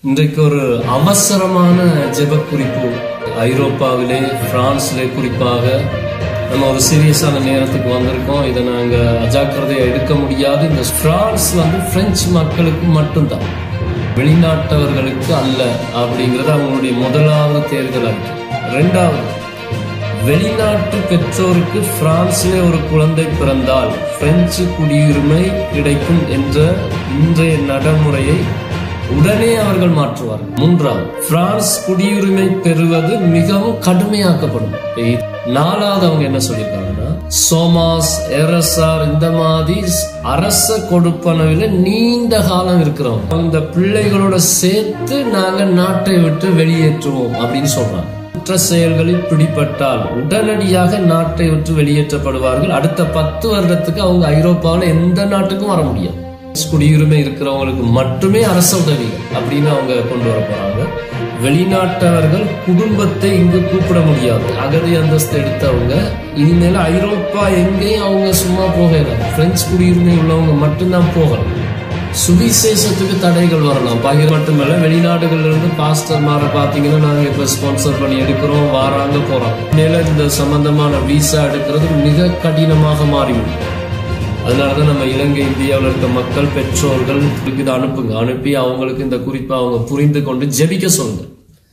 இன்றைக்கு ஒரு அவசரமான ஜெப குறிப்பு ஐரோப்பாவிலே பிரான்ஸ்லே குறிப்பாக நம்ம ஒரு சீரியஸான நேரத்துக்கு வந்திருக்கோம் இதை நாங்கள் அஜாக்கிரதையா எடுக்க முடியாது இந்த பிரான்ஸ் வந்து பிரெஞ்சு மக்களுக்கு மட்டும்தான் வெளிநாட்டவர்களுக்கு அல்ல அப்படிங்கிறது அவங்களுடைய முதலாவது தேர்தல் அறிக்கை ரெண்டாவது வெளிநாட்டு பெற்றோருக்கு பிரான்சிலே ஒரு குழந்தை பிறந்தால் பிரெஞ்சு குடியுரிமை கிடைக்கும் என்ற இன்றைய நடைமுறையை உடனே அவர்கள் மாற்றுவார்கள் மூன்றாவது பிரான்ஸ் குடியுரிமை பெறுவது மிகவும் கடுமையாக்கப்படும் நாலாவது அவங்க என்ன சொல்லியிருக்காங்கன்னா சோமாஸ் எரசார் இந்த மாதிரி அரச கொடுப்பனவில நீண்ட காலம் இருக்கிறவங்க இந்த பிள்ளைகளோட சேர்த்து நாங்க நாட்டை விட்டு வெளியேற்றுவோம் அப்படின்னு சொல்றாங்க குற்ற செயல்களில் பிடிபட்டால் உடனடியாக நாட்டை விட்டு வெளியேற்றப்படுவார்கள் அடுத்த பத்து வருடத்துக்கு அவங்க ஐரோப்பாவில் எந்த நாட்டுக்கும் வர முடியாது குடியுரிமை இருக்கிறவங்களுக்கு மட்டுமே அரச உதவி அப்படின்னு அவங்க கொண்டு வர போறாங்க வெளிநாட்டவர்கள் குடும்பத்தை இங்கு கூப்பிட முடியாது அகதி அந்தஸ்து எடுத்தவங்க இனிமேல் ஐரோப்பா எங்கேயும் அவங்க சும்மா போகல பிரெஞ்சு குடியுரிமை உள்ளவங்க மட்டும்தான் போகலாம் சுவிசேஷத்துக்கு தடைகள் வரலாம் பகிர் மட்டுமல்ல வெளிநாடுகள்ல இருந்து பாஸ்டர் மாற பாத்தீங்கன்னா நாங்க இப்ப ஸ்பான்சர் பண்ணி எடுக்கிறோம் வாராங்க போறோம் மேல இந்த சம்பந்தமான விசா எடுக்கிறது மிக கடினமாக மாறிவிடும் அதனாலதான் நம்ம இலங்கை இந்தியாவில் இருக்க மக்கள் பெற்றோர்கள் இதை அனுப்புங்க அனுப்பி அவங்களுக்கு இந்த குறிப்பை அவங்க புரிந்து கொண்டு ஜெபிக்க சொல்லுங்க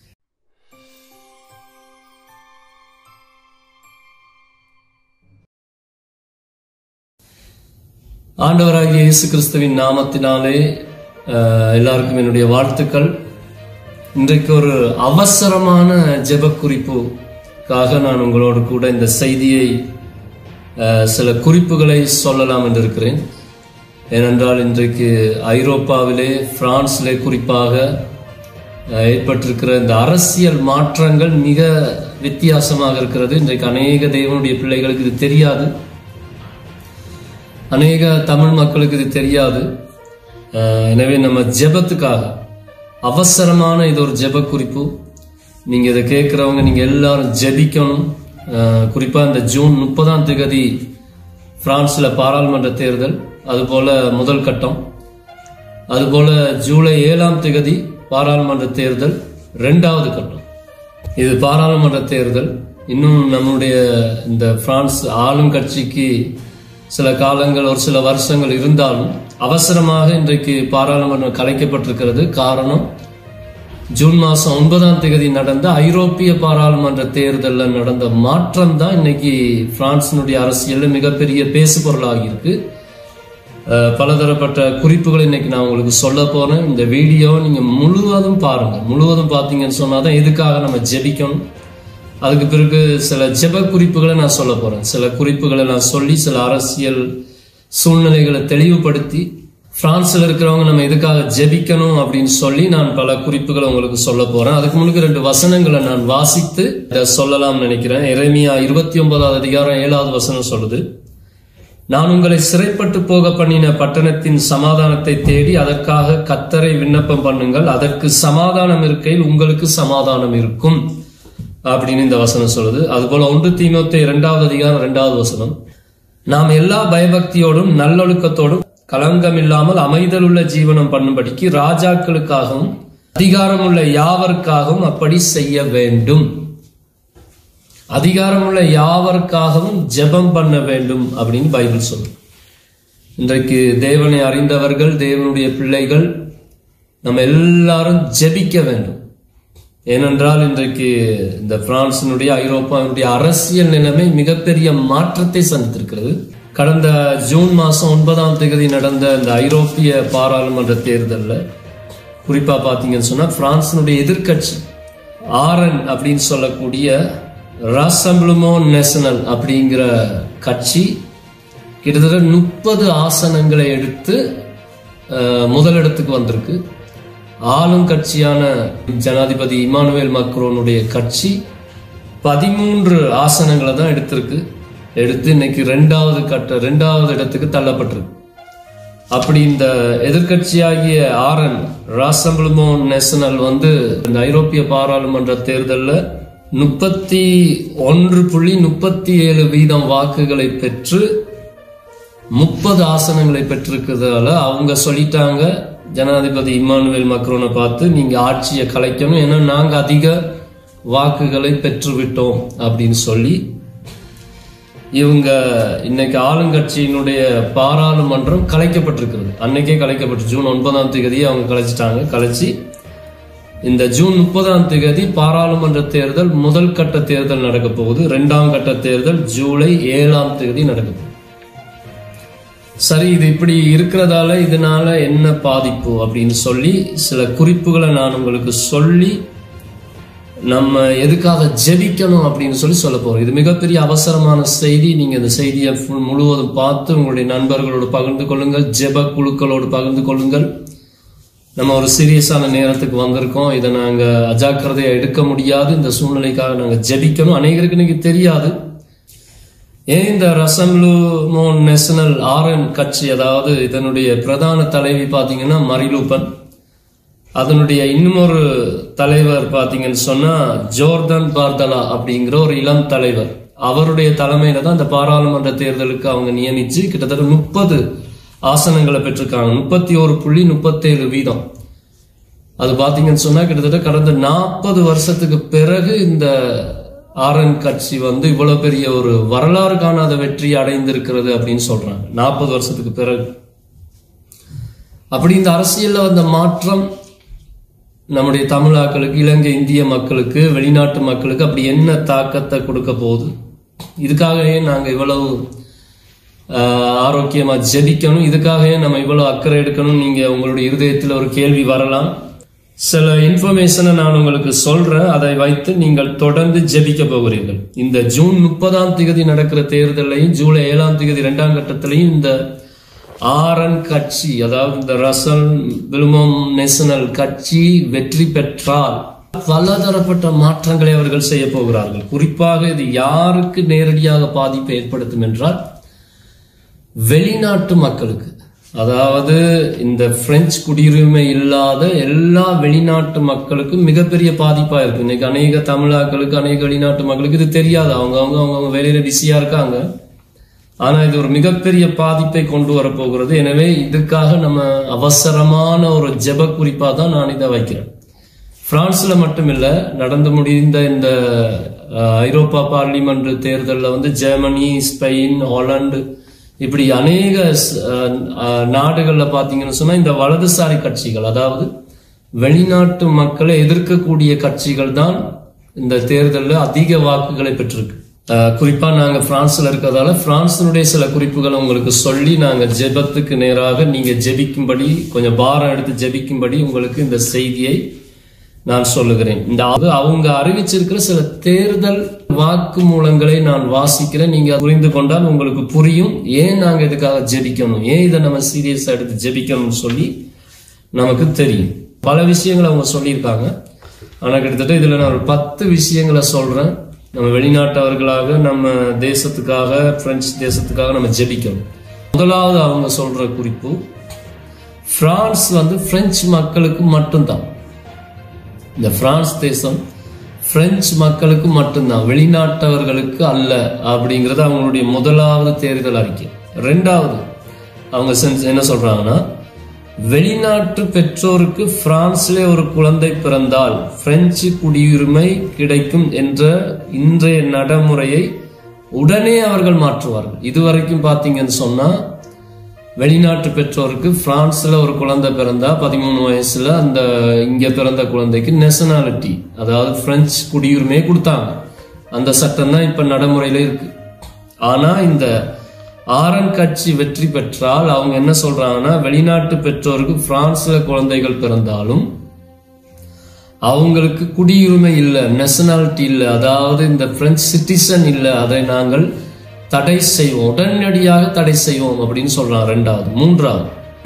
ஆண்டவராகிய இயேசு கிறிஸ்துவின் நாமத்தினாலே அஹ், எல்லாருக்கும் என்னுடைய வாழ்த்துக்கள் இன்றைக்கு ஒரு அவசரமான ஜெப குறிப்புக்காக நான் உங்களோடு கூட இந்த செய்தியை அஹ், சில குறிப்புகளை சொல்லலாம் என்று இருக்கிறேன் ஏனென்றால் இன்றைக்கு ஐரோப்பாவிலே பிரான்ஸ்லே குறிப்பாக அஹ், ஏற்பட்டிருக்கிற இந்த அரசியல் மாற்றங்கள் மிக வித்தியாசமாக இருக்கிறது இன்றைக்கு அநேக தேவனுடைய பிள்ளைகளுக்கு இது தெரியாது அநேக தமிழ் மக்களுக்கு இது தெரியாது அஹ், எனவே நம்ம ஜெபத்துக்காக அவசரமான இது ஒரு ஜெப குறிப்பு நீங்க இதை கேட்குறவங்க நீங்க எல்லாரும் ஜெபிக்கணும் அஹ், குறிப்பா இந்த ஜூன் முப்பதாம் தேதி பிரான்ஸ்ல பாராளுமன்ற தேர்தல் அதுபோல முதல் கட்டம் அதுபோல ஜூலை ஏழாம் தேதி பாராளுமன்ற தேர்தல் ரெண்டாவது கட்டம் இது பாராளுமன்ற தேர்தல் இன்னும் நம்முடைய இந்த பிரான்ஸ் ஆளும் கட்சிக்கு சில காலங்கள் ஒரு சில வருஷங்கள் இருந்தாலும் அவசரமாக இன்றைக்கு பாராளுமன்றம் கலைக்கப்பட்டிருக்கிறது காரணம் ஜூன் மாசம் ஒன்பதாம் தேதி நடந்த ஐரோப்பிய பாராளுமன்ற தேர்தலில் நடந்த மாற்றம் தான் இன்னைக்கு பிரான்சினுடைய அரசியல்ல மிகப்பெரிய பேசு பொருளாகி இருக்கு அஹ், பலதரப்பட்ட குறிப்புகள் இன்னைக்கு நான் உங்களுக்கு சொல்ல போறேன் இந்த வீடியோ நீங்க முழுவதும் பாருங்க முழுவதும் பார்த்தீங்கன்னு சொன்னாதான் எதுக்காக நம்ம ஜெபிக்கணும் அதுக்கு பிறகு சில ஜெப குறிப்புகளை நான் சொல்ல போறேன் சில குறிப்புகளை நான் சொல்லி சில அரசியல் சூழ்நிலைகளை தெளிவுபடுத்தி பிரான்ஸ்ல இருக்கிறவங்க நம்ம எதுக்காக ஜெபிக்கணும் அப்படின்னு சொல்லி நான் பல குறிப்புகளை உங்களுக்கு சொல்ல போறேன் அதுக்கு முன்னுக்கு ரெண்டு வசனங்களை நான் வாசித்து இதை சொல்லலாம்னு நினைக்கிறேன் எரேமியா இருபத்தி ஒன்பதாவது அதிகாரம் ஏழாவது வசனம் சொல்லுது நான் உங்களை சிறைப்பட்டு போக பண்ணின பட்டணத்தின் சமாதானத்தை தேடி அதற்காக கத்தரை விண்ணப்பம் பண்ணுங்கள் அதற்கு சமாதானம் இருக்கையில் உங்களுக்கு சமாதானம் இருக்கும் அப்படின்னு இந்த வசனம் சொல்லுது அதுபோல ஒன்று தீமோத்தே இரண்டாவது அதிகாரம் இரண்டாவது வசனம் நாம் எல்லா பயபக்தியோடும் நல்லொழுக்கத்தோடும் கலங்கம் இல்லாமல் அமைதலுள்ள ஜீவனம் பண்ணும்படிக்கு ராஜாக்களுக்காகவும் அதிகாரமுள்ள யாவருக்காகவும் அப்படி செய்ய வேண்டும் அதிகாரமுள்ள யாவருக்காகவும் ஜெபம் பண்ண வேண்டும் அப்படின்னு பைபிள் சொல்லும் இன்றைக்கு தேவனை அறிந்தவர்கள் தேவனுடைய பிள்ளைகள் நம்ம எல்லாரும் ஜெபிக்க வேண்டும் ஏனென்றால் இன்றைக்கு இந்த பிரான்சினுடைய ஐரோப்பாவினுடைய அரசியல் நிலைமை மிகப்பெரிய மாற்றத்தை சந்தித்திருக்கிறது கடந்த ஜூன் மாசம் ஒன்பதாம் தேதி நடந்த இந்த ஐரோப்பிய பாராளுமன்ற தேர்தலில் குறிப்பா பாத்தீங்கன்னு சொன்னா பிரான்சினுடைய எதிர்க்கட்சி ஆரன் அப்படின்னு சொல்லக்கூடிய ராசம்பிளுமோ நேஷனல் அப்படிங்கிற கட்சி கிட்டத்தட்ட முப்பது ஆசனங்களை எடுத்து அஹ், முதலிடத்துக்கு வந்திருக்கு ஆளும் கட்சியான ஜனாதிபதி இமானுவேல் மக்ரோனுடைய கட்சி பதிமூன்று ஆசனங்களை தான் எடுத்திருக்கு எடுத்து இன்னைக்கு ரெண்டாவது கட்ட ரெண்டாவது இடத்துக்கு தள்ளப்பட்டிருக்கு அப்படி இந்த எதிர்க்கட்சியாகிய ஆரன் ராசம்பிளுமோ நேஷனல் வந்து இந்த ஐரோப்பிய பாராளுமன்ற தேர்தலில் முப்பத்தி ஒன்று புள்ளி முப்பத்தி ஏழு வீதம் வாக்குகளை பெற்று முப்பது ஆசனங்களை பெற்றிருக்கிறதால அவங்க சொல்லிட்டாங்க ஜனாதிபதி இம்மானுவேல் மக்ரோனை பார்த்து நீங்க ஆட்சியை கலைக்கணும் ஏன்னா நாங்க அதிக வாக்குகளை பெற்றுவிட்டோம் அப்படின்னு சொல்லி இவங்க இன்னைக்கு ஆளுங்கட்சியினுடைய பாராளுமன்றம் கலைக்கப்பட்டிருக்கிறது அன்னைக்கே கலைக்கப்பட்டு ஜூன் ஒன்பதாம் தேதியை அவங்க கலைச்சிட்டாங்க கலைச்சி இந்த ஜூன் முப்பதாம் தேதி பாராளுமன்ற தேர்தல் முதல் கட்ட தேர்தல் நடக்க போகுது இரண்டாம் கட்ட தேர்தல் ஜூலை ஏழாம் தேதி நடக்க போகுது சரி இது இப்படி இருக்கிறதால இதனால என்ன பாதிப்பு அப்படின்னு சொல்லி சில குறிப்புகளை நான் உங்களுக்கு சொல்லி நம்ம எதுக்காக ஜெபிக்கணும் அப்படின்னு சொல்லி சொல்ல போறோம் இது மிகப்பெரிய அவசரமான செய்தி நீங்க இந்த செய்தியை full முழுவதும் பார்த்து உங்களுடைய நண்பர்களோடு பகிர்ந்து கொள்ளுங்கள் ஜெப குழுக்களோடு பகிர்ந்து கொள்ளுங்கள் நம்ம ஒரு சீரியஸான நேரத்துக்கு வந்திருக்கோம் இதை நாங்க அஜாக்கிரதையா எடுக்க முடியாது இந்த சூழ்நிலைக்காக நாங்க ஜெபிக்கணும் அநேகருக்கு இன்னைக்கு தெரியாது ஏன் இந்த ரசம்லு மோன் நேஷனல் ஆர்என் கட்சி அதாவது இதனுடைய பிரதான தலைவி பாத்தீங்கன்னா மரிலூபன் அதனுடைய இன்னுமொரு தலைவர் பாத்தீங்கன்னு சொன்னா ஜோர்டன் பார்தலா அப்படிங்கிற ஒரு இளம் தலைவர் அவருடைய தலைமையில தான் இந்த பாராளுமன்ற தேர்தலுக்கு அவங்க நியமிச்சு கிட்டத்தட்ட முப்பது ஆசனங்களை பெற்றிருக்காங்க முப்பத்தி ஒரு புள்ளி முப்பத்தேழு வீதம் அது பாத்தீங்கன்னு சொன்னா கிட்டத்தட்ட கடந்த நாற்பது வருஷத்துக்கு பிறகு இந்த ஆர்என் கட்சி வந்து இவ்வளவு பெரிய ஒரு வரலாறு காணாத வெற்றி அடைந்திருக்கிறது அப்படின்னு சொல்றாங்க நாற்பது வருஷத்துக்கு பிறகு அப்படி இந்த அரசியல்ல வந்த மாற்றம் நம்முடைய தமிழாக்களுக்கு இலங்கை இந்திய மக்களுக்கு வெளிநாட்டு மக்களுக்கு அப்படி என்ன தாக்கத்தை கொடுக்க போகுது இதுக்காகவே நாங்க இவ்வளவு ஆஹ், ஆரோக்கியமா ஜெபிக்கணும் இதுக்காகவே நம்ம இவ்வளவு அக்கறை எடுக்கணும் நீங்க உங்களுடைய இருதயத்தில் ஒரு கேள்வி வரலாம் சில இன்ஃபர்மேஷனை நான் உங்களுக்கு சொல்றேன் அதை வைத்து நீங்கள் தொடர்ந்து ஜெபிக்க போகிறீர்கள் இந்த ஜூன் முப்பதாம் தேதி நடக்கிற தேர்தலையும் ஜூலை ஏழாம் தேதி இரண்டாம் கட்டத்திலையும் இந்த ஆரன் கட்சி அதாவது இந்த ரசல் விலுமம் நேஷனல் கட்சி வெற்றி பெற்றால் பலதரப்பட்ட மாற்றங்களை அவர்கள் செய்ய போகிறார்கள் குறிப்பாக இது யாருக்கு நேரடியாக பாதிப்பை ஏற்படுத்தும் என்றால் வெளிநாட்டு மக்களுக்கு அதாவது இந்த பிரெஞ்சு குடியுரிமை இல்லாத எல்லா வெளிநாட்டு மக்களுக்கும் மிகப்பெரிய பாதிப்பா இருக்கு இன்னைக்கு அநேக தமிழாக்களுக்கு அநேக வெளிநாட்டு மக்களுக்கு இது தெரியாது அவங்க அவங்க அவங்க அவங்க வேலையில பிஸியா இருக்காங்க ஆனா இது ஒரு மிகப்பெரிய பாதிப்பை கொண்டு வரப்போகிறது எனவே இதுக்காக நம்ம அவசரமான ஒரு ஜெப குறிப்பா தான் நான் இதை வைக்கிறேன் பிரான்ஸ்ல மட்டும் இல்ல நடந்து முடிந்த இந்த அஹ், ஐரோப்பா பார்லிமெண்ட் தேர்தலில் வந்து ஜெர்மனி ஸ்பெயின் ஹாலந்து இப்படி அநேக ஸ்- அஹ், அஹ், நாடுகள்ல பாத்தீங்கன்னு சொன்னா இந்த வலதுசாரி கட்சிகள் அதாவது வெளிநாட்டு மக்களை எதிர்க்கக்கூடிய கட்சிகள் தான் இந்த தேர்தலில் அதிக வாக்குகளை பெற்றிருக்கு அஹ், குறிப்பா நாங்க பிரான்ஸ்ல இருக்கிறதால பிரான்சினுடைய சில குறிப்புகளை உங்களுக்கு சொல்லி நாங்க ஜெபத்துக்கு நேராக நீங்க ஜெபிக்கும்படி கொஞ்சம் பாரம் எடுத்து ஜெபிக்கும்படி உங்களுக்கு இந்த செய்தியை நான் சொல்லுகிறேன் இந்த அது அவங்க அறிவிச்சிருக்கிற சில தேர்தல் வாக்கு மூலங்களை நான் வாசிக்கிறேன் நீங்க அதை புரிந்து கொண்டால் உங்களுக்கு புரியும் ஏன் நாங்க இதுக்காக ஜெபிக்கணும் ஏன் இதை நம்ம சீரியஸா எடுத்து ஜெபிக்கணும்னு சொல்லி நமக்கு தெரியும் பல விஷயங்களை அவங்க சொல்லியிருக்காங்க ஆனா கிட்டத்தட்ட இதுல நான் ஒரு பத்து விஷயங்களை சொல்றேன் நம்ம வெளிநாட்டவர்களாக நம்ம தேசத்துக்காக பிரெஞ்சு தேசத்துக்காக நம்ம ஜெபிக்கணும் முதலாவது அவங்க சொல்ற குறிப்பு பிரான்ஸ் வந்து பிரெஞ்சு மக்களுக்கு மட்டும்தான் இந்த பிரான்ஸ் தேசம் பிரெஞ்சு மக்களுக்கு மட்டும்தான் வெளிநாட்டவர்களுக்கு அல்ல அப்படிங்கிறது அவங்களுடைய முதலாவது தேர்தல் அறிக்கை ரெண்டாவது அவங்க செஞ்ச- என்ன சொல்றாங்கன்னா வெளிநாட்டு பெற்றோருக்கு பிரான்ஸ்ல ஒரு குழந்தை பிறந்தால் பிரெஞ்சு குடியுரிமை கிடைக்கும் என்ற இன்றைய நடைமுறையை உடனே அவர்கள் மாற்றுவார்கள் இதுவரைக்கும் பாத்தீங்கன்னு சொன்னா வெளிநாட்டு பெற்றோருக்கு பிரான்ஸ்ல ஒரு குழந்தை பிறந்தா பதிமூணு வயசுல அந்த இங்க பிறந்த குழந்தைக்கு நேஷனாலிட்டி அதாவது பிரெஞ்சு குடியுரிமையை கொடுத்தாங்க அந்த சட்டம் தான் இப்ப நடைமுறையில இருக்கு ஆனா இந்த ஆரன் கட்சி வெற்றி பெற்றால் அவங்க என்ன சொல்றாங்கன்னா வெளிநாட்டு பெற்றோருக்கு பிரான்ஸ்ல குழந்தைகள் பிறந்தாலும் அவங்களுக்கு குடியுரிமை இல்லை நேஷனாலிட்டி இல்லை அதாவது இந்த பிரெஞ்சு சிட்டிசன் இல்லை அதை நாங்கள் தடை செய்வோம் உடனடியாக தடை செய்வோம் அப்படின்னு சொல்றாங்க ரெண்டாவது மூன்றாவது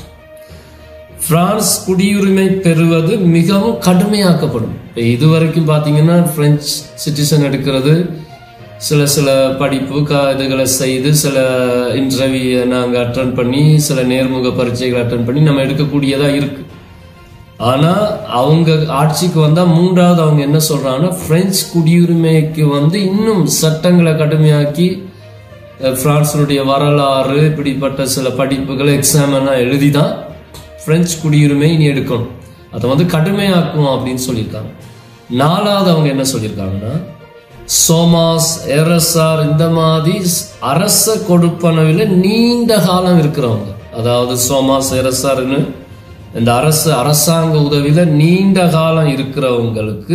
பிரான்ஸ் குடியுரிமை பெறுவது மிகவும் கடுமையாக்கப்படும் இப்ப இதுவரைக்கும் பாத்தீங்கன்னா பிரெஞ்சு சிட்டிசன் எடுக்கிறது சில சில படிப்பு க இதுகளை செய்து சில இன்டர்வியூ நாங்கள் அட்டன் பண்ணி சில நேர்முக பரீட்சைகளை அட்டன் பண்ணி நம்ம எடுக்கக்கூடியதா இருக்கு ஆனா அவங்க ஆட்சிக்கு வந்தா மூன்றாவது அவங்க என்ன சொல்றாங்கன்னா பிரெஞ்சு குடியுரிமைக்கு வந்து இன்னும் சட்டங்களை கடுமையாக்கி அஹ், பிரான்சினுடைய வரலாறு இப்படிப்பட்ட சில படிப்புகளை எக்ஸாம் எல்லாம் எழுதி தான் பிரெஞ்சு குடியுரிமை இனி எடுக்கணும் அதை வந்து கடுமையாக்கும் அப்படின்னு சொல்லியிருக்காங்க நாலாவது அவங்க என்ன சொல்லியிருக்காங்கன்னா சோமாஸ் எரசார் இந்த மாதிரி அரச கொடுப்பனவில் நீண்ட காலம் இருக்கிறவங்க அதாவது சோமாஸ் எரசார்னு இந்த அரசு அரசாங்க உதவியில நீண்ட காலம் இருக்கிறவங்களுக்கு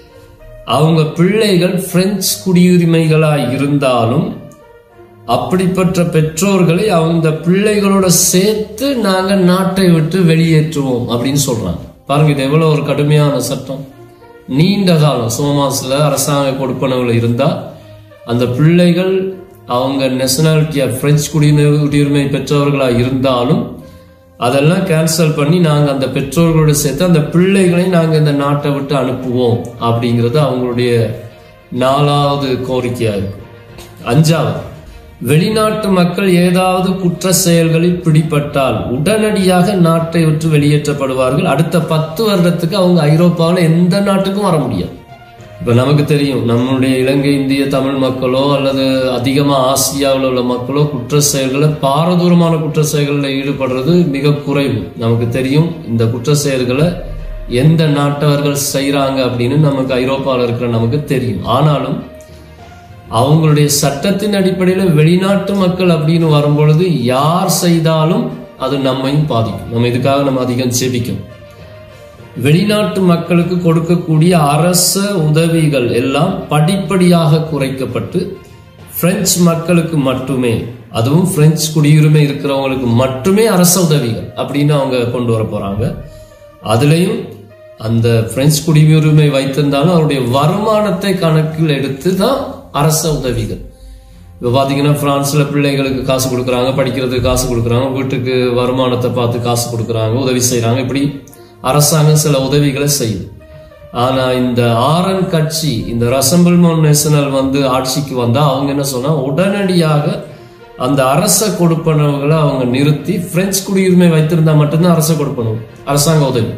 அவங்க பிள்ளைகள் பிரெஞ்சு குடியுரிமைகளாய் இருந்தாலும் அப்படிப்பட்ட பெற்றோர்களை அவங்க பிள்ளைகளோட சேர்த்து நாங்க நாட்டை விட்டு வெளியேற்றுவோம் அப்படின்னு சொல்றாங்க பாருங்க இது எவ்வளவு ஒரு கடுமையான சட்டம் நீண்ட காலம் சோமாஸ்ல அரசாங்க கொடுப்பனவுல இருந்தா அந்த பிள்ளைகள் அவங்க நேஷனாலிட்டியா பிரெஞ்சு குடியுரிமை குடியுரிமை பெற்றவர்களா இருந்தாலும் அதெல்லாம் கேன்சல் பண்ணி நாங்க அந்த பெற்றோர்களோட சேர்த்து அந்த பிள்ளைகளை நாங்க இந்த நாட்டை விட்டு அனுப்புவோம் அப்படிங்கிறது அவங்களுடைய நாலாவது கோரிக்கையா இருக்கு அஞ்சாவது வெளிநாட்டு மக்கள் ஏதாவது குற்ற செயல்களில் பிடிபட்டால் உடனடியாக நாட்டை விட்டு வெளியேற்றப்படுவார்கள் அடுத்த பத்து வருடத்துக்கு அவங்க ஐரோப்பாவில் எந்த நாட்டுக்கும் வர முடியாது இப்ப நமக்கு தெரியும் நம்மளுடைய இலங்கை இந்திய தமிழ் மக்களோ அல்லது அதிகமா ஆசியாவில் உள்ள மக்களோ குற்ற செயல்களை பாரதூரமான குற்ற செயல்களில் ஈடுபடுறது மிக குறைவு நமக்கு தெரியும் இந்த குற்ற செயல்களை எந்த நாட்டவர்கள் செய்றாங்க அப்படின்னு நமக்கு ஐரோப்பாவில் இருக்கிற நமக்கு தெரியும் ஆனாலும் அவங்களுடைய சட்டத்தின் அடிப்படையில் வெளிநாட்டு மக்கள் அப்படின்னு வரும்பொழுது யார் செய்தாலும் அது நம்மையும் பாதிக்கும் நம்ம இதுக்காக நம்ம அதிகம் ஜெபிக்கும் வெளிநாட்டு மக்களுக்கு கொடுக்கக்கூடிய அரச உதவிகள் எல்லாம் படிப்படியாக குறைக்கப்பட்டு பிரெஞ்சு மக்களுக்கு மட்டுமே அதுவும் பிரெஞ்சு குடியுரிமை இருக்கிறவங்களுக்கு மட்டுமே அரச உதவிகள் அப்படின்னு அவங்க கொண்டு வர போறாங்க அதுலயும் அந்த பிரெஞ்சு குடியுரிமை வைத்திருந்தாலும் அவருடைய வருமானத்தை கணக்கில் எடுத்து தான் அரச உதவிகள் இப்போ பார்த்தீங்கன்னா பிரான்ஸ்ல பிள்ளைகளுக்கு காசு கொடுக்குறாங்க படிக்கிறதுக்கு காசு கொடுக்குறாங்க வீட்டுக்கு வருமானத்தை பார்த்து காசு கொடுக்குறாங்க உதவி செய்றாங்க இப்படி அரசாங்கம் சில உதவிகளை செய்யுது ஆனா இந்த ஆரன் கட்சி இந்த ரசம்பிள்மோன் நேஷனல் வந்து ஆட்சிக்கு வந்தா அவங்க என்ன சொன்னா உடனடியாக அந்த அரச கொடுப்பனவுகளை அவங்க நிறுத்தி பிரெஞ்சு குடியுரிமை வைத்திருந்தா மட்டும்தான் அரச கொடுப்பனவு அரசாங்க உதவி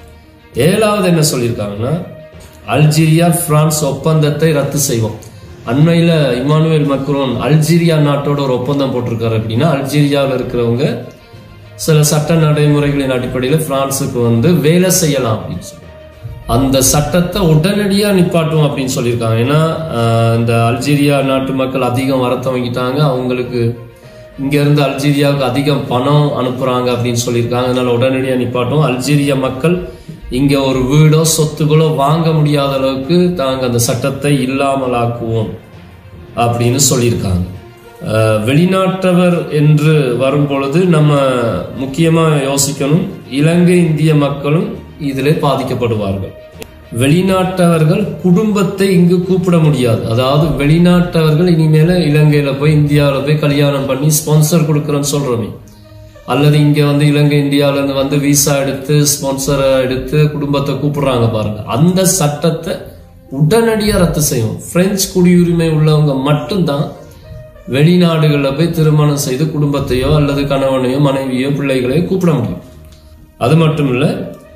ஏழாவது என்ன சொல்லியிருக்காங்கன்னா அல்ஜீரியா பிரான்ஸ் ஒப்பந்தத்தை ரத்து செய்வோம் அண்மையில இமானுவேல் மக்ரோன் அல்ஜீரியா நாட்டோட ஒரு ஒப்பந்தம் போட்டிருக்காரு அப்படின்னா அல்ஜீரியாவில் இருக்கிறவங்க சில சட்ட நடைமுறைகளின் அடிப்படையில் பிரான்ஸுக்கு வந்து வேலை செய்யலாம் அப்படின்னு சொல்லி அந்த சட்டத்தை உடனடியா நிப்பாட்டும் அப்படின்னு சொல்லியிருக்காங்க ஏன்னா ஆஹ், இந்த அல்ஜீரியா நாட்டு மக்கள் அதிகம் வர துவங்கிட்டாங்க அவங்களுக்கு இங்க இருந்து அல்ஜீரியாவுக்கு அதிகம் பணம் அனுப்புறாங்க அப்படின்னு சொல்லியிருக்காங்க அதனால உடனடியா நிப்பாட்டும் அல்ஜீரிய மக்கள் இங்க ஒரு வீடோ சொத்துக்களோ வாங்க முடியாத அளவுக்கு தாங்க அந்த சட்டத்தை இல்லாமலாக்குவோம் அப்படின்னு சொல்லியிருக்காங்க அஹ், வெளிநாட்டவர் என்று வரும்பொழுது நம்ம முக்கியமா யோசிக்கணும் இலங்கை இந்திய மக்களும் இதிலே பாதிக்கப்படுவார்கள் வெளிநாட்டவர்கள் குடும்பத்தை இங்கு கூப்பிட முடியாது அதாவது வெளிநாட்டவர்கள் இனிமேல இலங்கையில போய் இந்தியாவில போய் கல்யாணம் பண்ணி ஸ்பான்சர் கொடுக்குறேன்னு சொல்றோமே அல்லது இங்க வந்து இலங்கை இந்தியாவில இருந்து வந்து விசா எடுத்து ஸ்பான்சரை எடுத்து குடும்பத்தை கூப்பிடுறாங்க பாருங்க அந்த சட்டத்தை உடனடியா ரத்து செய்யும் பிரெஞ்சு குடியுரிமை உள்ளவங்க மட்டும்தான் வெளிநாடுகளில் போய் திருமணம் செய்து குடும்பத்தையோ அல்லது கணவனையோ மனைவியோ பிள்ளைகளையோ கூப்பிட முடியும் அது மட்டும் இல்ல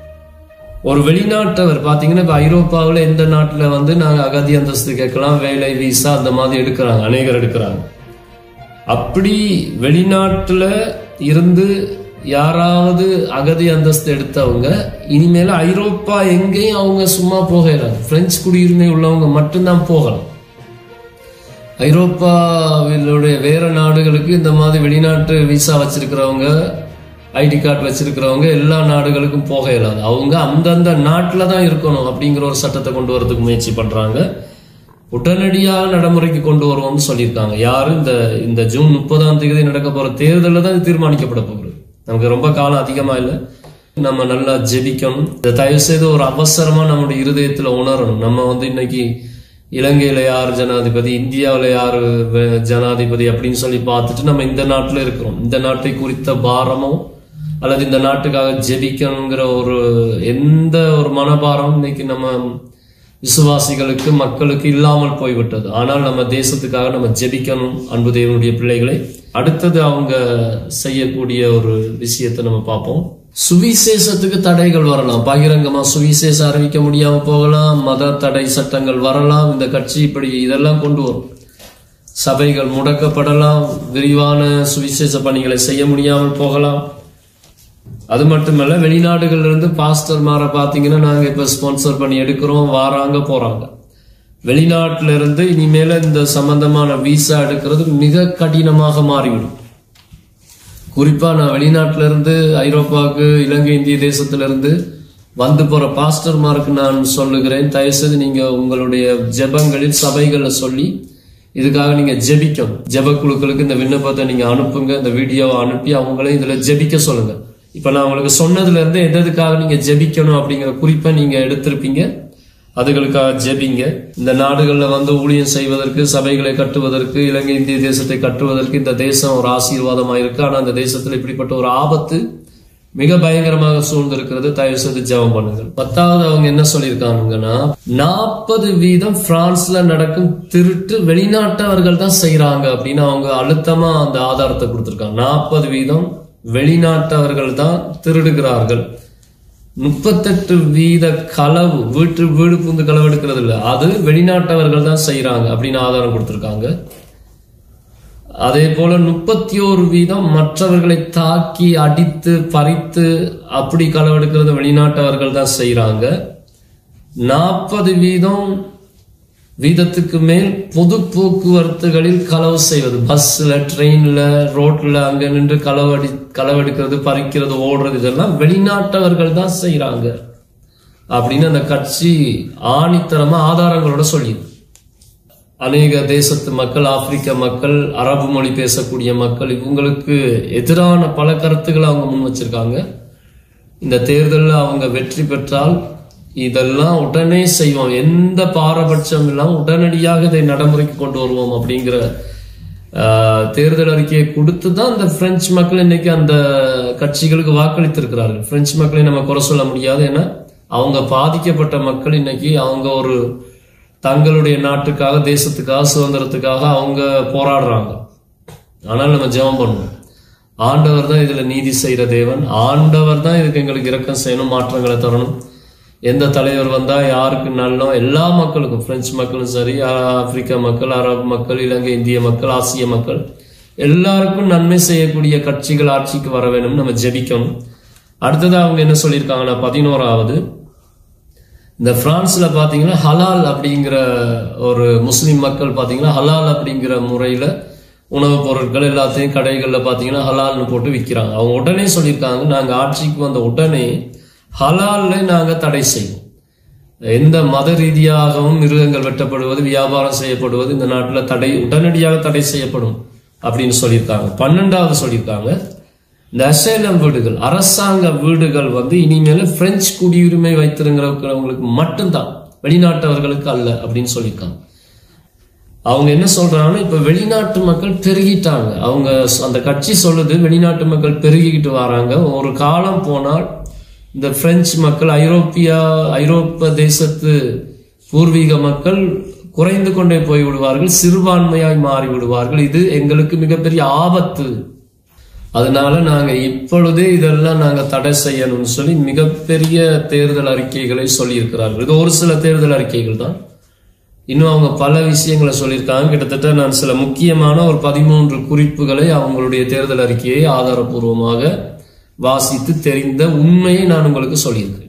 ஒரு வெளிநாட்டவர் பாத்தீங்கன்னா இப்ப ஐரோப்பாவில் எந்த நாட்டுல வந்து நாங்க அகதி அந்தஸ்து கேட்கலாம் வேலை விசா அந்த மாதிரி எடுக்கிறாங்க அநேகர் எடுக்கிறாங்க அப்படி வெளிநாட்டுல இருந்து யாராவது அகதி அந்தஸ்து எடுத்தவங்க இனிமேல ஐரோப்பா எங்கேயும் அவங்க சும்மா போகிறாங்க பிரெஞ்சு குடியுரிமை உள்ளவங்க மட்டும்தான் போகலாம் ஐரோப்பாவிலுடைய வேற நாடுகளுக்கு இந்த மாதிரி வெளிநாட்டு விசா வச்சிருக்கிறவங்க ஐடி கார்டு வச்சிருக்கிறவங்க எல்லா நாடுகளுக்கும் போக இயலாது அவங்க அந்தந்த நாட்டில் தான் இருக்கணும் அப்படிங்கிற ஒரு சட்டத்தை கொண்டு வரதுக்கு முயற்சி பண்றாங்க உடனடியாக நடைமுறைக்கு கொண்டு வருவோம்னு சொல்லியிருக்காங்க யாரு இந்த இந்த ஜூன் முப்பதாம் தேதி நடக்க போற தேர்தலில் தான் இது தீர்மானிக்கப்பட போகுது நமக்கு ரொம்ப காலம் அதிகமா இல்லை நம்ம நல்லா ஜெபிக்கணும் இதை தயவு செய்து ஒரு அவசரமா நம்முடைய இருதயத்துல உணரணும் நம்ம வந்து இன்னைக்கு இலங்கையில யார் ஜனாதிபதி இந்தியாவில் யார் ஜனாதிபதி அப்படின்னு சொல்லி பார்த்துட்டு நம்ம இந்த நாட்டில் இருக்கிறோம் இந்த நாட்டை குறித்த பாரமோ அல்லது இந்த நாட்டுக்காக ஜெபிக்கணுங்கிற ஒரு எந்த ஒரு மனபாரம் இன்னைக்கு நம்ம விசுவாசிகளுக்கு மக்களுக்கு இல்லாமல் போய்விட்டது ஆனால் நம்ம தேசத்துக்காக நம்ம ஜெபிக்கணும் அன்பு தேவனுடைய பிள்ளைகளை அடுத்தது அவங்க செய்யக்கூடிய ஒரு விஷயத்தை நம்ம பார்ப்போம் சுவிசேஷத்துக்கு தடைகள் வரலாம் பகிரங்கமா சுவிசேஷம் அறிவிக்க முடியாம போகலாம் மத தடை சட்டங்கள் வரலாம் இந்த கட்சி இப்படி இதெல்லாம் கொண்டு வரும் சபைகள் முடக்கப்படலாம் விரிவான சுவிசேஷ பணிகளை செய்ய முடியாமல் போகலாம் அது மட்டுமல்ல வெளிநாடுகள்ல இருந்து பாஸ்டர் மாற பாத்தீங்கன்னா நாங்க இப்ப ஸ்பான்சர் பண்ணி எடுக்கிறோம் வாராங்க போறாங்க வெளிநாட்டுல இருந்து இனிமேல இந்த சம்பந்தமான விசா எடுக்கிறது மிக கடினமாக மாறிவிடும் குறிப்பா நான் வெளிநாட்டுல இருந்து ஐரோப்பாவுக்கு இலங்கை இந்திய தேசத்துல இருந்து வந்து போற பாஸ்டர்மாருக்கு நான் சொல்லுகிறேன் தயவுசெய்து நீங்க உங்களுடைய ஜெபங்களில் சபைகள்ல சொல்லி இதுக்காக நீங்க ஜெபிக்கணும் ஜெப குழுக்களுக்கு இந்த விண்ணப்பத்தை நீங்க அனுப்புங்க இந்த வீடியோவை அனுப்பி அவங்களே இதுல ஜெபிக்க சொல்லுங்க இப்ப நான் உங்களுக்கு சொன்னதுல இருந்து எது எதுக்காக நீங்க ஜெபிக்கணும் அப்படிங்கிற குறிப்பை நீங்க எடுத்திருப்பீங்க அதுகளுக்காக ஜெபிங்க இந்த நாடுகள்ல வந்து ஊழியம் செய்வதற்கு சபைகளை கட்டுவதற்கு இலங்கை இந்திய தேசத்தை கட்டுவதற்கு இந்த தேசம் ஒரு ஆசீர்வாதமா இருக்கு ஆனா அந்த தேசத்துல இப்படிப்பட்ட ஒரு ஆபத்து மிக பயங்கரமாக சூழ்ந்திருக்கிறது தயவு செய்து ஜெபம் பண்ணுங்கள் பத்தாவது அவங்க என்ன சொல்லியிருக்காங்கன்னா நாற்பது வீதம் பிரான்ஸ்ல நடக்கும் திருட்டு வெளிநாட்டவர்கள் தான் செய்யறாங்க அப்படின்னு அவங்க அழுத்தமா அந்த ஆதாரத்தை கொடுத்திருக்காங்க நாற்பது வீதம் வெளிநாட்டவர்கள் தான் திருடுகிறார்கள் முப்பத்தெட்டு வீத களவு வீட்டு வீடு புந்து களவு எடுக்கிறது இல்ல அது வெளிநாட்டவர்கள் தான் செய்யறாங்க அப்படின்னு ஆதாரம் கொடுத்திருக்காங்க அதே போல முப்பத்தி ஓரு வீதம் மற்றவர்களை தாக்கி அடித்து பறித்து அப்படி களவெடுக்கிறது வெளிநாட்டவர்கள் தான் செய்யறாங்க நாற்பது வீதம் வீதத்துக்கு மேல் பொது போக்குவரத்துகளில் களவு செய்வது பஸ்ல ட்ரெயின்ல ரோட்ல அங்க நின்று களவடி களவெடுக்கிறது பறிக்கிறது ஓடுறது இதெல்லாம் வெளிநாட்டவர்கள் தான் செய்யறாங்க அப்படின்னு அந்த கட்சி ஆணித்தரமா ஆதாரங்களோட சொல்லிது அநேக தேசத்து மக்கள் ஆப்பிரிக்க மக்கள் அரபு மொழி பேசக்கூடிய மக்கள் இவங்களுக்கு எதிரான பல கருத்துக்களை அவங்க முன் வச்சிருக்காங்க இந்த தேர்தலில் அவங்க வெற்றி பெற்றால் இதெல்லாம் உடனே செய்வோம் எந்த பாரபட்சம் இல்லாமல் உடனடியாக இதை நடைமுறைக்கு கொண்டு வருவோம் அப்படிங்கிற ஆஹ், தேர்தல் அறிக்கையை கொடுத்து தான் இந்த பிரெஞ்சு மக்கள் இன்னைக்கு அந்த கட்சிகளுக்கு வாக்களித்திருக்கிறார்கள் பிரெஞ்சு மக்களை நம்ம குறை சொல்ல முடியாது ஏன்னா அவங்க பாதிக்கப்பட்ட மக்கள் இன்னைக்கு அவங்க ஒரு தங்களுடைய நாட்டுக்காக தேசத்துக்காக சுதந்திரத்துக்காக அவங்க போராடுறாங்க ஆனால் நம்ம ஜெபம் பண்ணுவோம் ஆண்டவர் தான் இதுல நீதி செய்யற தேவன் ஆண்டவர் தான் இதுக்கு எங்களுக்கு இரக்கம் செய்யணும் மாற்றங்களை தரணும் எந்த தலைவர் வந்தா யாருக்கு நல்லோம் எல்லா மக்களுக்கும் பிரெஞ்சு மக்களும் சரி ஆப்பிரிக்கா மக்கள் அரபு மக்கள் இலங்கை இந்திய மக்கள் ஆசிய மக்கள் எல்லாருக்கும் நன்மை செய்யக்கூடிய கட்சிகள் ஆட்சிக்கு வர வேணும் நம்ம ஜெபிக்கணும் அடுத்தது அவங்க என்ன சொல்லியிருக்காங்கன்னா பதினோராவது இந்த பிரான்ஸ்ல பாத்தீங்கன்னா ஹலால் அப்படிங்கிற ஒரு முஸ்லிம் மக்கள் பாத்தீங்கன்னா ஹலால் அப்படிங்கிற முறையில உணவுப் பொருட்கள் எல்லாத்தையும் கடைகள்ல பாத்தீங்கன்னா ஹலால்னு போட்டு விற்கிறாங்க அவங்க உடனே சொல்லியிருக்காங்க நாங்க ஆட்சிக்கு வந்த உடனே ஹலால்ல நாங்க தடை செய்வோம் எந்த மத ரீதியாகவும் மிருகங்கள் வெட்டப்படுவது வியாபாரம் செய்யப்படுவது இந்த நாட்டுல தடை உடனடியாக தடை செய்யப்படும் அப்படின்னு சொல்லியிருக்காங்க பன்னெண்டாவது சொல்லியிருக்காங்க இந்த அசைலம் வீடுகள் அரசாங்க வீடுகள் வந்து இனிமேல் பிரெஞ்சு குடியுரிமை வைத்திருக்கிறவங்களுக்கு மட்டும்தான் வெளிநாட்டவர்களுக்கு அல்ல அப்படின்னு சொல்லியிருக்காங்க அவங்க என்ன சொல்றாங்கன்னா இப்ப வெளிநாட்டு மக்கள் பெருகிட்டாங்க அவங்க சொ- அந்த கட்சி சொல்லுது வெளிநாட்டு மக்கள் பெருகிக்கிட்டு வராங்க ஒரு காலம் போனால் இந்த பிரெஞ்சு மக்கள் ஐரோப்பியா ஐரோப்ப தேசத்து பூர்வீக மக்கள் குறைந்து கொண்டே போய் விடுவார்கள் சிறுபான்மையாய் மாறி விடுவார்கள் இது எங்களுக்கு மிகப்பெரிய ஆபத்து அதனால நாங்க இப்பொழுதே இதெல்லாம் நாங்க தடை செய்யணும்னு சொல்லி மிகப்பெரிய தேர்தல் அறிக்கைகளை சொல்லியிருக்கிறார்கள் இது ஒரு சில தேர்தல் அறிக்கைகள் தான் இன்னும் அவங்க பல விஷயங்களை சொல்லியிருக்காங்க கிட்டத்தட்ட நான் சில முக்கியமான ஒரு பதிமூன்று குறிப்புகளை அவங்களுடைய தேர்தல் அறிக்கையை ஆதாரபூர்வமாக வாசித்து தெரிந்த உண்மையை நான் உங்களுக்கு சொல்லியிருக்கிறேன்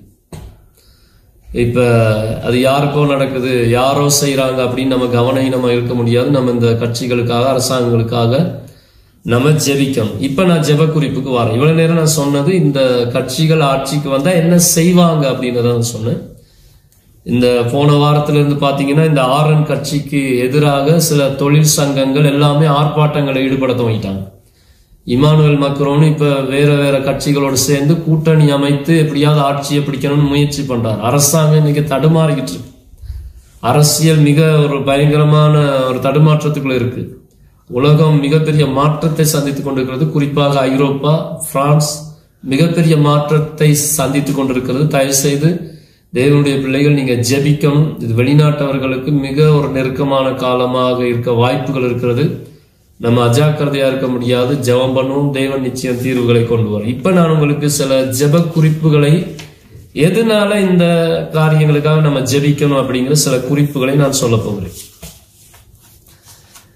இப்ப அது யாருக்கோ நடக்குது யாரோ செய்றாங்க அப்படின்னு நம்ம கவனஹீனமா இருக்க முடியாது நம்ம இந்த கட்சிகளுக்காக அரசாங்கங்களுக்காக நம்ம ஜெபிக்கணும் இப்ப நான் ஜெப குறிப்புக்கு வரேன் இவ்வளவு நேரம் நான் சொன்னது இந்த கட்சிகள் ஆட்சிக்கு வந்தா என்ன செய்வாங்க அப்படின்றத நான் சொன்னேன் இந்த போன வாரத்துல இருந்து பாத்தீங்கன்னா இந்த ஆர்என் கட்சிக்கு எதிராக சில தொழில் சங்கங்கள் எல்லாமே ஆர்ப்பாட்டங்களை ஈடுபட துவங்கிட்டாங்க இமானுவேல் மக்ரோன் இப்ப வேற வேற கட்சிகளோடு சேர்ந்து கூட்டணி அமைத்து எப்படியாவது ஆட்சியை பிடிக்கணும்னு முயற்சி பண்றாரு அரசாங்கம் இன்னைக்கு தடுமாறிக்கிட்டு இருக்கு அரசியல் மிக ஒரு பயங்கரமான ஒரு தடுமாற்றத்துக்குள்ள இருக்கு உலகம் மிகப்பெரிய மாற்றத்தை சந்தித்துக் கொண்டிருக்கிறது குறிப்பாக ஐரோப்பா பிரான்ஸ் மிகப்பெரிய மாற்றத்தை சந்தித்துக் கொண்டிருக்கிறது தயவு செய்து தேவனுடைய பிள்ளைகள் நீங்க ஜெபிக்கணும் இது வெளிநாட்டவர்களுக்கு மிக ஒரு நெருக்கமான காலமாக இருக்க வாய்ப்புகள் இருக்கிறது நம்ம அஜாக்கிரதையா இருக்க முடியாது ஜெபம் பண்ணுவோம் தேவன் நிச்சயம் தீர்வுகளை கொண்டு வரும் இப்ப நான் உங்களுக்கு சில ஜெப குறிப்புகளை எதனால இந்த காரியங்களுக்காக நம்ம ஜெபிக்கணும் அப்படிங்கிற சில குறிப்புகளை நான் சொல்ல போகிறேன்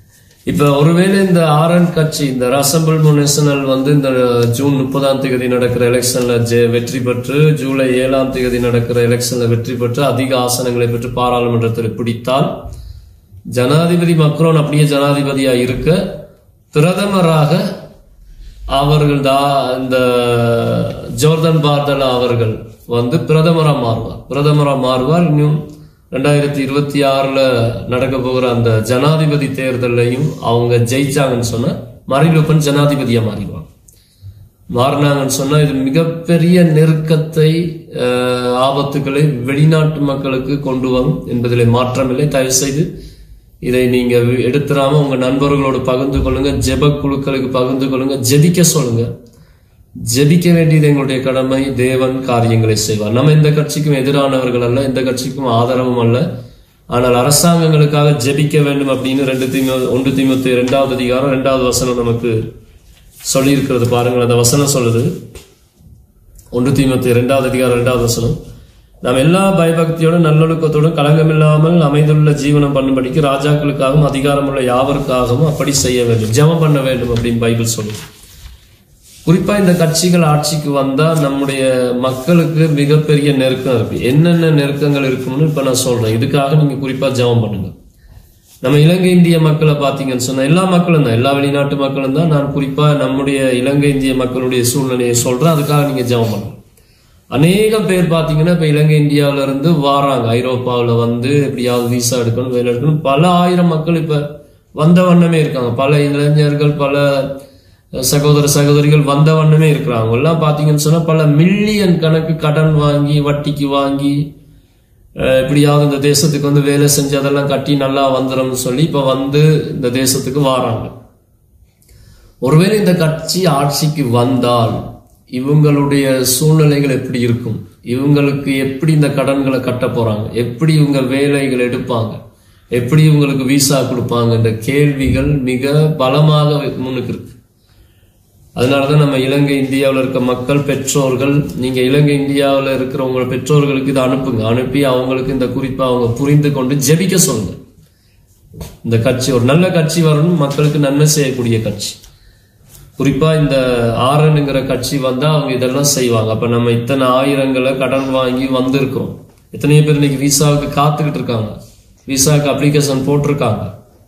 இப்ப ஒருவேளை இந்த ஆர்என் கட்சி இந்த ரசம்பிள் நேஷனல் வந்து இந்த ஜூன் முப்பதாம் தேதி நடக்கிற எலெக்ஷன்ல ஜெ- வெற்றி பெற்று ஜூலை ஏழாம் தேதி நடக்கிற எலெக்ஷன்ல வெற்றி பெற்று அதிக ஆசனங்களை பெற்று பாராளுமன்றத்தில் பிடித்தால் ஜனாதிபதி மக்ரோன் அப்படியே ஜனாதிபதியா இருக்க பிரதமராக அவர்கள் தா இந்த ஜோர்டன் பார்தலா அவர்கள் வந்து பிரதமரா மாறுவார் பிரதமரா மாறுவார் இன்னும் ரெண்டாயிரத்தி இருபத்தி ஆறுல நடக்க போகிற அந்த ஜனாதிபதி தேர்தலையும் அவங்க ஜெயிச்சாங்கன்னு சொன்னா மரிலுப்பன் ஜனாதிபதியா மாறிடுவாங்க மாறினாங்கன்னு சொன்னா இது மிகப்பெரிய நெருக்கத்தை அஹ், ஆபத்துக்களை வெளிநாட்டு மக்களுக்கு கொண்டு வரும் என்பதிலே மாற்றமில்லை தயவு செய்து இதை நீங்க எடுத்துடாம உங்க நண்பர்களோடு பகிர்ந்து கொள்ளுங்க ஜெப குழுக்களுக்கு பகிர்ந்து கொள்ளுங்க ஜெபிக்க சொல்லுங்க ஜெபிக்க வேண்டியது எங்களுடைய கடமை தேவன் காரியங்களை செய்வார் நம்ம எந்த கட்சிக்கும் எதிரானவர்கள் அல்ல எந்த கட்சிக்கும் ஆதரவும் அல்ல ஆனால் அரசாங்கங்களுக்காக ஜெபிக்க வேண்டும் அப்படின்னு ரெண்டு தீம ஒன்று தீமத்து இரண்டாவது அதிகாரம் இரண்டாவது வசனம் நமக்கு சொல்லியிருக்கிறது பாருங்கள் அந்த வசனம் சொல்லுது ஒன்று தீமத்து இரண்டாவது அதிகாரம் இரண்டாவது வசனம் நாம் எல்லா பயபக்தியோட நல்லொழுக்கத்தோடும் களங்கமில்லாமல் அமைந்துள்ள ஜீவனம் பண்ணும்படிக்கு ராஜாக்களுக்காகவும் அதிகாரமுள்ள யாவருக்காகவும் அப்படி செய்ய வேண்டும் ஜெபம் பண்ண வேண்டும் அப்படின்னு பைபிள் சொல்லுது குறிப்பா இந்த கட்சிகள் ஆட்சிக்கு வந்தா நம்முடைய மக்களுக்கு மிகப்பெரிய நெருக்கம் இருக்கு என்னென்ன நெருக்கங்கள் இருக்கும்னு இப்ப நான் சொல்றேன் இதுக்காக நீங்க குறிப்பா ஜெபம் பண்ணுங்க நம்ம இலங்கை இந்திய மக்களை பார்த்தீங்கன்னு சொன்னா எல்லா மக்களும் தான் எல்லா வெளிநாட்டு மக்களும் தான் நான் குறிப்பா நம்முடைய இலங்கை இந்திய மக்களுடைய சூழ்நிலையை சொல்றேன் அதுக்காக நீங்க ஜெபம் பண்ணுங்க அநேகம் பேர் பார்த்தீங்கன்னா இப்ப இலங்கை இந்தியாவில இருந்து வாராங்க ஐரோப்பாவில் வந்து எப்படியாவது விசா எடுக்கணும் வேலை எடுக்கணும் பல ஆயிரம் மக்கள் இப்ப வந்த வண்ணமே இருக்காங்க பல இளைஞர்கள் பல சகோதர சகோதரிகள் வந்த வண்ணமே இருக்கிறாங்க அவங்க எல்லாம் பார்த்தீங்கன்னு சொன்னா பல மில்லியன் கணக்கு கடன் வாங்கி வட்டிக்கு வாங்கி அஹ், எப்படியாவது இந்த தேசத்துக்கு வந்து வேலை செஞ்சு அதெல்லாம் கட்டி நல்லா வந்துடும்னு சொல்லி இப்ப வந்து இந்த தேசத்துக்கு வாராங்க ஒருவேளை இந்த கட்சி ஆட்சிக்கு வந்தால் இவங்களுடைய சூழ்நிலைகள் எப்படி இருக்கும் இவங்களுக்கு எப்படி இந்த கடன்களை கட்ட போறாங்க எப்படி இவங்க வேலைகள் எடுப்பாங்க எப்படி இவங்களுக்கு விசா கொடுப்பாங்கன்ற கேள்விகள் மிக பலமாக முன்னுக்கு இருக்கு அதனாலதான் நம்ம இலங்கை இந்தியாவில் இருக்க மக்கள் பெற்றோர்கள் நீங்க இலங்கை இந்தியாவில் இருக்கிற உங்க பெற்றோர்களுக்கு இதை அனுப்புங்க அனுப்பி அவங்களுக்கு இந்த குறிப்பை அவங்க புரிந்து கொண்டு ஜெபிக்க சொல்லுங்க இந்த கட்சி ஒரு நல்ல கட்சி வரணும் மக்களுக்கு நன்மை செய்யக்கூடிய கட்சி குறிப்பா இந்த ஆரனுங்கிற கட்சி வந்தா அவங்க இதெல்லாம் செய்வாங்க அப்ப நம்ம இத்தனை ஆயிரங்களை கடன் வாங்கி வந்திருக்கிறோம் எத்தனையோ பேர் இன்னைக்கு விசாவுக்கு காத்துக்கிட்டு இருக்காங்க விசாவுக்கு அப்ளிகேஷன் போட்டிருக்காங்க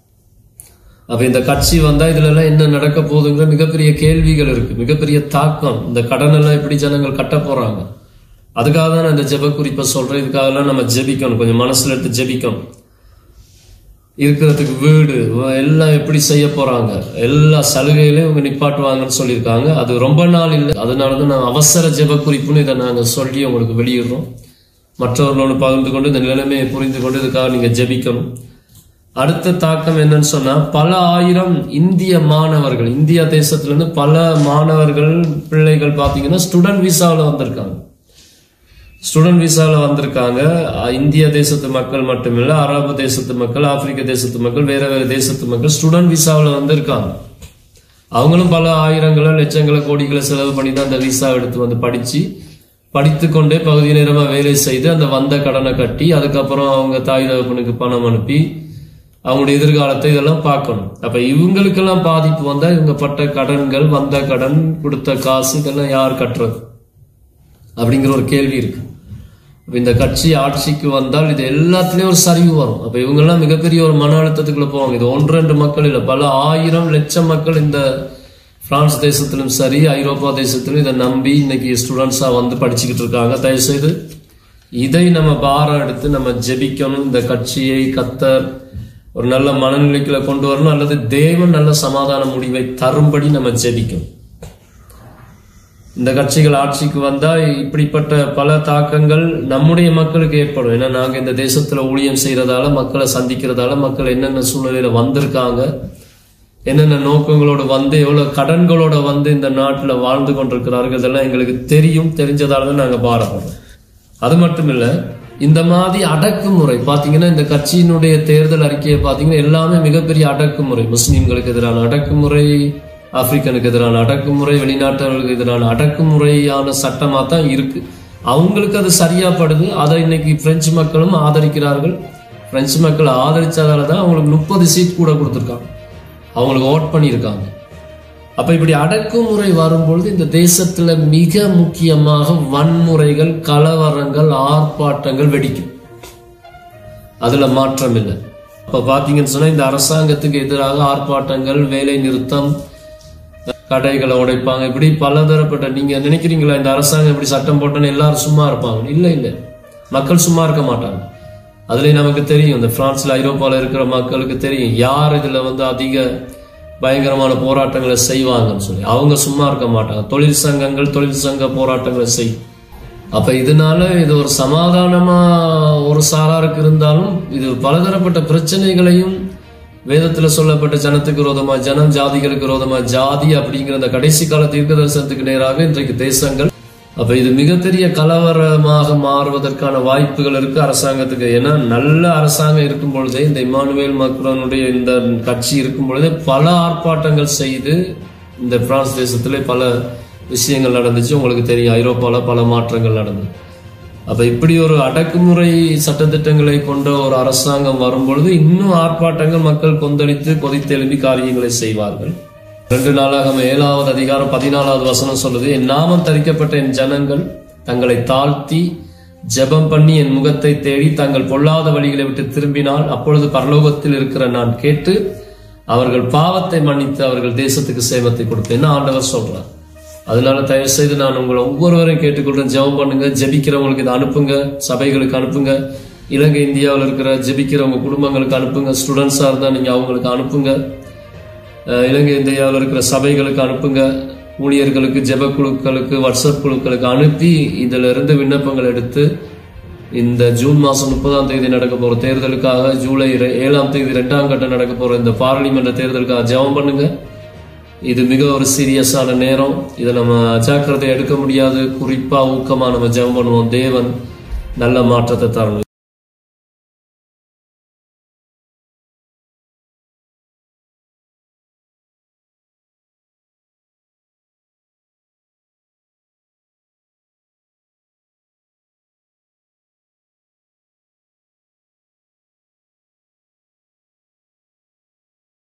அப்ப இந்த கட்சி வந்தா இதுல எல்லாம் என்ன நடக்க போகுதுங்கிற மிகப்பெரிய கேள்விகள் இருக்கு மிகப்பெரிய தாக்கம் இந்த கடன் எல்லாம் எப்படி ஜனங்கள் கட்ட போறாங்க அதுக்காக தான் நான் இந்த ஜெப குறிப்பை சொல்றேன் இதுக்காகலாம் நம்ம ஜெபிக்கணும் கொஞ்சம் மனசுல எடுத்து ஜெபிக்கணும் இருக்கிறதுக்கு வீடு வ- எல்லாம் எப்படி செய்ய போறாங்க எல்லா சலுகையிலையும் இவங்க நிப்பாட்டுவாங்கன்னு சொல்லியிருக்காங்க அது ரொம்ப நாள் இல்லை அதனாலதான் நான் அவசர ஜெப குறிப்புன்னு இதை நாங்க சொல்லி உங்களுக்கு வெளியிடுறோம் மற்றவர்களோடு பகிர்ந்து கொண்டு இந்த நிலைமையை புரிந்து கொண்டு இதுக்காக நீங்க ஜெபிக்கணும் அடுத்த தாக்கம் என்னன்னு சொன்னா பல ஆயிரம் இந்திய மாணவர்கள் இந்தியா தேசத்துல இருந்து பல மாணவர்கள் பிள்ளைகள் பாத்தீங்கன்னா ஸ்டூடெண்ட் விசாவில் வந்திருக்காங்க ஸ்டூடெண்ட் விசாவில் வந்திருக்காங்க அஹ் இந்திய தேசத்து மக்கள் மட்டுமில்ல அரபு தேசத்து மக்கள் ஆப்பிரிக்க தேசத்து மக்கள் வேற வேற தேசத்து மக்கள் ஸ்டூடெண்ட் விசாவில் வந்திருக்காங்க அவங்களும் பல ஆயிரங்களை லட்சங்களை கோடிகளை செலவு பண்ணி தான் அந்த விசா எடுத்து வந்து படிச்சு படித்து கொண்டே பகுதி நேரமா வேலை செய்து அந்த வந்த கடனை கட்டி அதுக்கப்புறம் அவங்க தாய் தகப்பனுக்கு பணம் அனுப்பி அவங்களுடைய எதிர்காலத்தை இதெல்லாம் பார்க்கணும் அப்ப இவங்களுக்கெல்லாம் பாதிப்பு வந்தா இவங்க பட்ட கடன்கள் வந்த கடன் கொடுத்த காசு இதெல்லாம் யார் கட்டுறது அப்படிங்கிற ஒரு கேள்வி இருக்கு அப்ப இந்த கட்சி ஆட்சிக்கு வந்தால் இது எல்லாத்துலயும் ஒரு சரிவு வரும் அப்ப இவங்க எல்லாம் மிகப்பெரிய ஒரு மன அழுத்தத்துக்குள்ள போவாங்க இது ஒன்று ரெண்டு மக்கள் இல்ல பல ஆயிரம் லட்சம் மக்கள் இந்த பிரான்ஸ் தேசத்திலும் சரி ஐரோப்பா தேசத்திலும் இதை நம்பி இன்னைக்கு ஸ்டூடெண்ட்ஸா வந்து படிச்சுக்கிட்டு இருக்காங்க தயவு செய்து இதை நம்ம பாரம் எடுத்து நம்ம ஜெபிக்கணும் இந்த கட்சியை கத்தர் ஒரு நல்ல மனநிலைக்குள்ள கொண்டு வரணும் அல்லது தேவன் நல்ல சமாதான முடிவை தரும்படி நம்ம ஜெபிக்கணும் இந்த கட்சிகள் ஆட்சிக்கு வந்தா இப்படிப்பட்ட பல தாக்கங்கள் நம்முடைய மக்களுக்கு ஏற்படும் ஏன்னா நாங்க இந்த தேசத்துல ஊழியம் செய்யறதால மக்களை சந்திக்கிறதால மக்கள் என்னென்ன சூழ்நிலையில வந்திருக்காங்க என்னென்ன நோக்கங்களோட வந்து எவ்வளவு கடன்களோட வந்து இந்த நாட்டுல வாழ்ந்து கொண்டிருக்கிறார்கள் இதெல்லாம் எங்களுக்கு தெரியும் தெரிஞ்சதால தான் நாங்க பாரப்படுறோம் அது மட்டும் இல்ல இந்த மாதிரி அடக்குமுறை பாத்தீங்கன்னா இந்த கட்சியினுடைய தேர்தல் அறிக்கையை பாத்தீங்கன்னா எல்லாமே மிகப்பெரிய அடக்குமுறை முஸ்லிம்களுக்கு எதிரான அடக்குமுறை ஆப்பிரிக்கனுக்கு எதிரான அடக்குமுறை வெளிநாட்டவர்களுக்கு எதிரான அடக்குமுறையான சட்டமா தான் இருக்கு அவங்களுக்கு அது சரியா படுது அதை இன்னைக்கு பிரெஞ்சு மக்களும் ஆதரிக்கிறார்கள் பிரெஞ்சு மக்கள் ஆதரிச்சதால தான் அவங்களுக்கு முப்பது சீட் கூட கொடுத்துருக்காங்க அவங்களுக்கு ஓட் பண்ணியிருக்காங்க அப்ப இப்படி அடக்குமுறை வரும்பொழுது இந்த தேசத்துல மிக முக்கியமாக வன்முறைகள் கலவரங்கள் ஆர்ப்பாட்டங்கள் வெடிக்கும் அதுல மாற்றம் இல்லை அப்ப பாத்தீங்கன்னு சொன்னா இந்த அரசாங்கத்துக்கு எதிராக ஆர்ப்பாட்டங்கள் வேலை நிறுத்தம் கடைகளை உடைப்பாங்க இப்படி பலதரப்பட்ட நீங்க நினைக்கிறீங்களா இந்த அரசாங்கம் இப்படி சட்டம் போட்டோன்னு எல்லாரும் சும்மா இருப்பாங்க இல்ல இல்ல மக்கள் சும்மா இருக்க மாட்டாங்க அதுலயும் நமக்கு தெரியும் இந்த பிரான்ஸ்ல ஐரோப்பால இருக்கிற மக்களுக்கு தெரியும் யார் இதுல வந்து அதிக பயங்கரமான போராட்டங்களை செய்வாங்கன்னு சொல்லி அவங்க சும்மா இருக்க மாட்டாங்க தொழில் சங்கங்கள் தொழில் சங்க போராட்டங்களை செய்யும் அப்ப இதனால இது ஒரு சமாதானமா ஒரு சாராருக்கு இருந்தாலும் இது பலதரப்பட்ட பிரச்சனைகளையும் வேதத்துல சொல்லப்பட்ட ஜனத்துக்கு விரோதமா ஜனம் ஜாதிகளுக்கு விரோதமா ஜாதி அப்படிங்கிற அந்த கடைசி கால தீர்க்க தரிசனத்துக்கு நேராக இன்றைக்கு தேசங்கள் அப்ப இது மிகப்பெரிய கலவரமாக மாறுவதற்கான வாய்ப்புகள் இருக்கு அரசாங்கத்துக்கு ஏன்னா நல்ல அரசாங்கம் இருக்கும் பொழுதே இந்த இமானுவேல் மக்ரோனுடைய இந்த கட்சி இருக்கும் பொழுதே பல ஆர்ப்பாட்டங்கள் செய்து இந்த பிரான்ஸ் தேசத்திலே பல விஷயங்கள் நடந்துச்சு உங்களுக்கு தெரியும் ஐரோப்பால பல மாற்றங்கள் நடந்தது அப்ப இப்படி ஒரு அடக்குமுறை சட்டத்திட்டங்களை கொண்ட ஒரு அரசாங்கம் வரும்பொழுது இன்னும் ஆர்ப்பாட்டங்கள் மக்கள் கொந்தளித்து கொதித்தெழும்பி காரியங்களை செய்வார்கள் ரெண்டு நாளாக ஏழாவது அதிகாரம் பதினாலாவது வசனம் சொல்லுது என் நாமம் தரிக்கப்பட்ட என் ஜனங்கள் தங்களை தாழ்த்தி ஜெபம் பண்ணி என் முகத்தை தேடி தங்கள் பொல்லாத வழிகளை விட்டு திரும்பினால் அப்பொழுது பரலோகத்தில் இருக்கிற நான் கேட்டு அவர்கள் பாவத்தை மன்னித்து அவர்கள் தேசத்துக்கு சேமத்தை கொடுப்பேன்னு ஆண்டவர் சொல்றார் அதனால தயவு செய்து நான் உங்களை ஒவ்வொருவரையும் கேட்டுக்கொள்றேன் ஜெபம் பண்ணுங்க ஜெபிக்கிறவங்களுக்கு இதை அனுப்புங்க சபைகளுக்கு அனுப்புங்க இலங்கை இந்தியாவில் இருக்கிற ஜெபிக்கிறவங்க குடும்பங்களுக்கு அனுப்புங்க ஸ்டூடெண்ட்ஸாக இருந்தால் நீங்கள் அவங்களுக்கு அனுப்புங்க அஹ் இலங்கை இந்தியாவில் இருக்கிற சபைகளுக்கு அனுப்புங்க ஊழியர்களுக்கு ஜெப குழுக்களுக்கு வாட்ஸ்அப் குழுக்களுக்கு அனுப்பி இதுல இருந்து விண்ணப்பங்கள் எடுத்து இந்த ஜூன் மாசம் முப்பதாம் தேதி நடக்க போற தேர்தலுக்காக ஜூலை ரெ- ஏழாம் தேதி ரெண்டாம் கட்டம் நடக்க போற இந்த பாராளுமன்ற தேர்தலுக்காக ஜெபம் பண்ணுங்க இது மிக ஒரு சீரியஸான நேரம் இதை நம்ம அஜாக்கிரதை எடுக்க முடியாது குறிப்பா ஊக்கமா நம்ம ஜெபம் பண்ணுவோம் தேவன் நல்ல மாற்றத்தை தரணும்